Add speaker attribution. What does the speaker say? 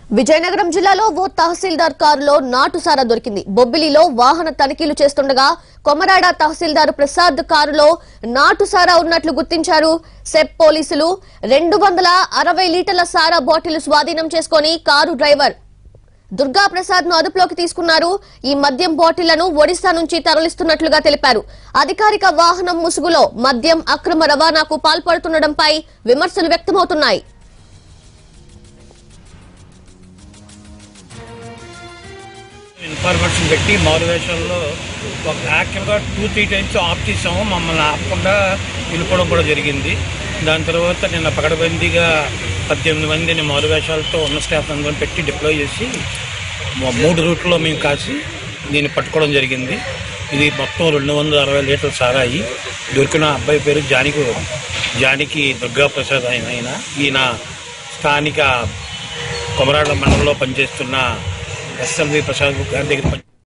Speaker 1: విజయనగరం జిల్లాలో ఓ తహసీల్దార్ కారులో నాటుసారా దొరికింది బొబ్బిలిలో వాహన తనిఖీలు చేస్తుండగా కొమరాడ తహసీల్దార్ ప్రసాద్ కారులో నాటుసారా ఉన్నట్లు గుర్తించారు సెప్ పోలీసులు రెండు వందల అరవై లీటర్ల సారా బాటిల్ స్వాధీనం చేసుకొని కారు డ్రైవర్ దుర్గా ప్రసాద్ ను అదుపులోకి తీసుకున్నారు ఈ మద్యం బాటిళ్లను ఒడిశా నుంచి తరలిస్తున్నట్లుగా తెలిపారు అధికారిక వాహనం ముసుగులో మద్యం అక్రమ రవాణాకు పాల్పడుతుండటంపై విమర్శలు వ్యక్తమవుతున్నాయి
Speaker 2: ఇన్ఫర్మేషన్ పెట్టి మారువేషాల్లో ఒక యాక్చువల్గా టూ త్రీ టైమ్స్ ఆఫ్ చేసాము మమ్మల్ని ఆపకుండా వెళ్ళిపోవడం కూడా జరిగింది దాని తర్వాత నిన్న పకడబందీగా పద్దెనిమిది మందిని మారువేషాలతో ఉన్న స్టాఫ్ అందరం పెట్టి డిప్లాయ్ చేసి మూ- మూడు రూట్లో మేము కాసి దీన్ని పట్టుకోవడం జరిగింది ఇది మొత్తం రెండు వందల అరవై లీటర్లు సారాయి దొరికిన అబ్బాయి పేరు జానికి జానికి దుర్గా ప్రసాద్ ఆయన ఆయన ఈయన స్థానిక కొమరాళ్ళ మండలంలో పనిచేస్తున్న ఎస్ఎల్వి ప్రసాద్ గారి దగ్గర పని